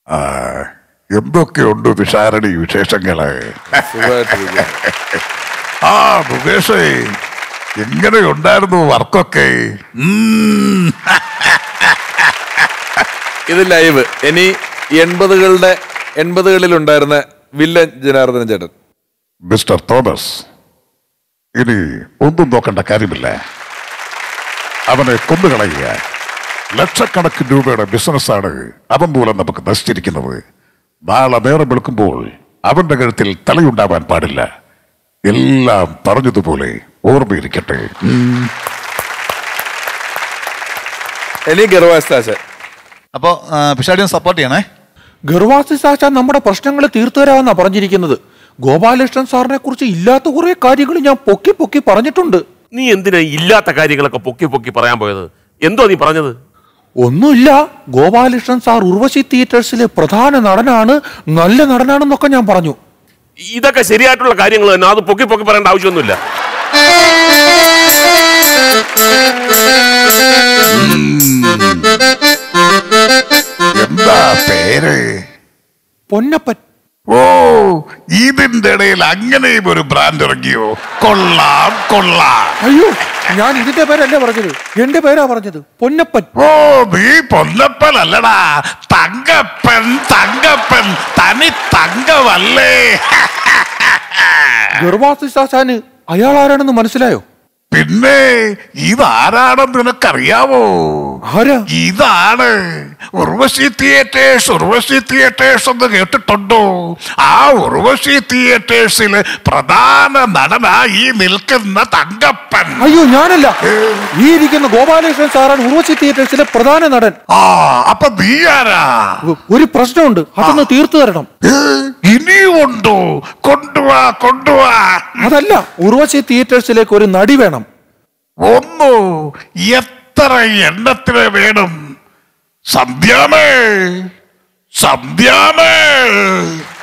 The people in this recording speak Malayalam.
ആ, എന്തൊക്കെയുണ്ട് വിശാരണി വിശേഷങ്ങള് സുഖമായിട്ടിരിക്കുന്നു. ആ മുകേഷേ എങ്ങനെയുണ്ടായിരുന്നു വർക്കൊക്കെ ഉം. ഇത് ലൈവ് ഇനി എൺപതുകളുടെ എൺപതുകളിൽ ഉണ്ടായിരുന്ന വില്ലൻ ജനാർദ്ദനൻ ചേട്ടൻ മിസ്റ്റർ തോമസ് ഇനി ഒന്നും നോക്കേണ്ട കാര്യമില്ല അവനെ കൊന്നുകളയുക ലക്ഷക്കണക്കിന് രൂപയുടെ ബിസിനസ്സാണ് അവൻ മൂലം നമുക്ക് നശിച്ചിരിക്കുന്നത് നാളെ നേരം വെളുക്കുമ്പോൾ അവന്റെ കഴുത്തിൽ തലയുണ്ടാവാൻ പാടില്ല എല്ലാം പറഞ്ഞതുപോലെ ഓർമ്മയിരിക്കട്ടെ ഇനി ഗർവാസ്താശൻ അപ്പോൾ പിഷാടിയും സപ്പോർട്ട് ചെയ്യണേ ഗർവാസി സാച്ചാൻ നമ്മുടെ പ്രശ്നങ്ങൾ തീർത്തു തരാമെന്നാ പറഞ്ഞിരിക്കുന്നത് ഗോപാലകൃഷ്ണൻ സാറിനെ കുറിച്ച് ഇല്ലാത്ത കുറെ കാര്യങ്ങൾ ഞാൻ പൊക്കി പൊക്കി പറഞ്ഞിട്ടുണ്ട് നീ എന്തിനാ ഇല്ലാത്ത കാര്യങ്ങളൊക്കെ പൊക്കി പൊക്കി പറയാൻ പോയത് എന്തോ നീ പറഞ്ഞത് ഒന്നുമില്ല ഗോപാലകൃഷ്ണൻ സാർ ഉർവശി തിയേറ്റേഴ്സിലെ പ്രധാന നടനാണ് നല്ല നടനാണെന്നൊക്കെ ഞാൻ പറഞ്ഞു ഇതൊക്കെ ശരിയായിട്ടുള്ള കാര്യങ്ങൾ തന്നെ അത് പൊക്കി പൊക്കി പറയേണ്ട ആവശ്യമൊന്നുമില്ല എന്താ പേര് പൊന്നപ്പൻ ഓ ഇതിന്റെ ഇടയിൽ അങ്ങനെയും ഒരു ബ്രാൻഡ് ഇറങ്ങിയോ കൊള്ളാം കൊള്ളാം അയ്യോ ഞാൻ ഇതിന്റെ പേരല്ല പറഞ്ഞത് എന്റെ പേരാ പറഞ്ഞത് പൊന്നപ്പൻ ഓ നീ പൊന്നപ്പൻ അല്ലടാ തങ്കപ്പൻ തങ്കപ്പൻ തനി തങ്കമല്ലേ ഗർവാസി സാച്ചാന് അയാൾ ആരാണെന്ന് മനസ്സിലായോ പിന്നെ ഇതാരാണെന്ന് നിനക്കറിയാവോ ആരാ ഇതാണ് ഉർവശി തിയേറ്റേഴ്സ് ഉർവശി തിയേറ്റേഴ്സ് എന്ന് കേട്ടിട്ടുണ്ടോ ആ ഉർവശി തിയേറ്റേഴ്സിലെ പ്രധാന നടനാ ഈ നിൽക്കുന്ന തങ്കപ്പൻ അയ്യോ ഞാനല്ല ഈ ഇരിക്കുന്ന ഗോപാലകൃഷ്ണൻ സാറാണ് ഉർവശി തിയേറ്റേഴ്സിലെ പ്രധാന നടൻ ആ അപ്പൊ നീ ആരാ ഒ- ഒരു പ്രശ്നമുണ്ട് അതൊന്ന് തീർത്തു തരണം ഏ, ഇനിയുണ്ടോ കൊണ്ടുവാ കൊണ്ടുവാ അതല്ല ഉർവശി തിയേറ്റേഴ്സിലേക്ക് ഒരു നടി വേണം ഒന്നു എത്ര എണ്ണത്തിന് വേണം സന്ധ്യാമേ സന്ധ്യാമേ